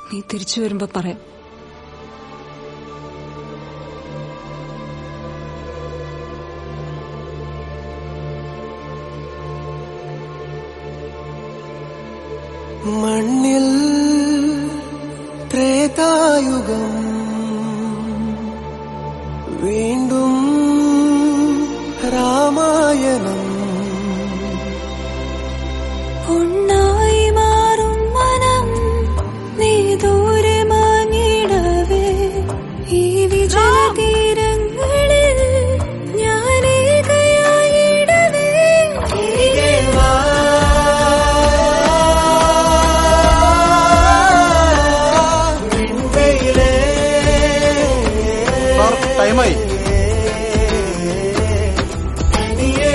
നീ തിരിച്ചു വരുമ്പോ പറയാം മണ്ണിൽ ത്രേതായുഗം വീണ്ടും രാമായണം ഒന്നായി മാറും മനം നീ ദൂരെ മാഞ്ഞിടവേ ഈ വിജയ തീരങ്ങളിൽ ഞാനേകയായിടവേ തിരികെ വാ. വിൺവെയിലേ. ടൈമായി തനിയെ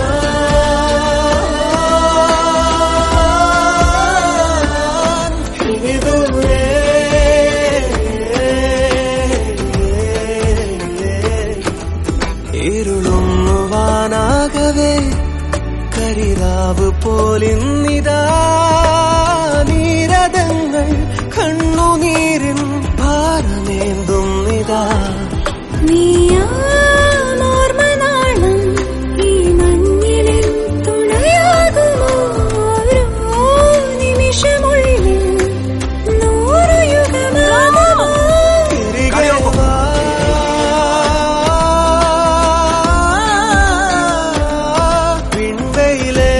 ഞാൻ ഇനി ദൂരെ. ഇരുളുന്നുവാനാകവേ കരിരാവ് പോലിന്നിതാ നീരതങ്ങൾ കണ്ണുനീരിൻ ഭാരമേന്തുന്നിതാ നീയാമോർമനാളം ഈ മഞ്ഞിലിൽ തുണയാകുമോ ഓരോ നിമിഷമുള്ളിൽ നൂറു യുഗമാകുമോ തിരികെ വാ. വിൺവെയിലേ.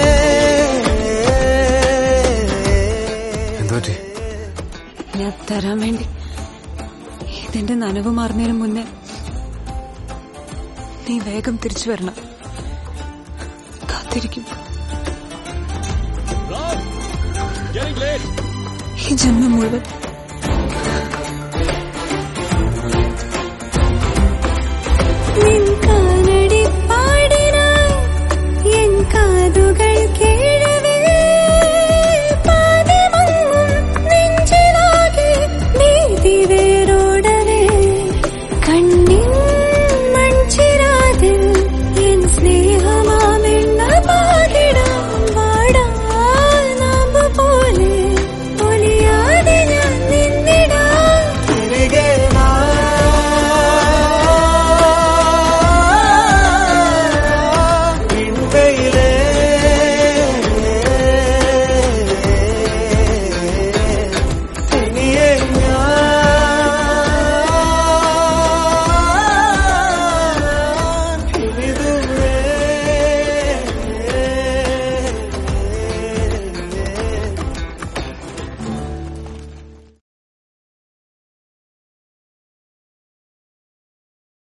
എന്തുപറ്റി ഞാൻ തരാൻ വേണ്ടി ഇതിന്റെ നനവ് മാറുന്നതിന് മുന്നേ നീ വേഗം തിരിച്ചു വരണം കാത്തിരിക്കും ഈ ജന്മം മുഴുവൻ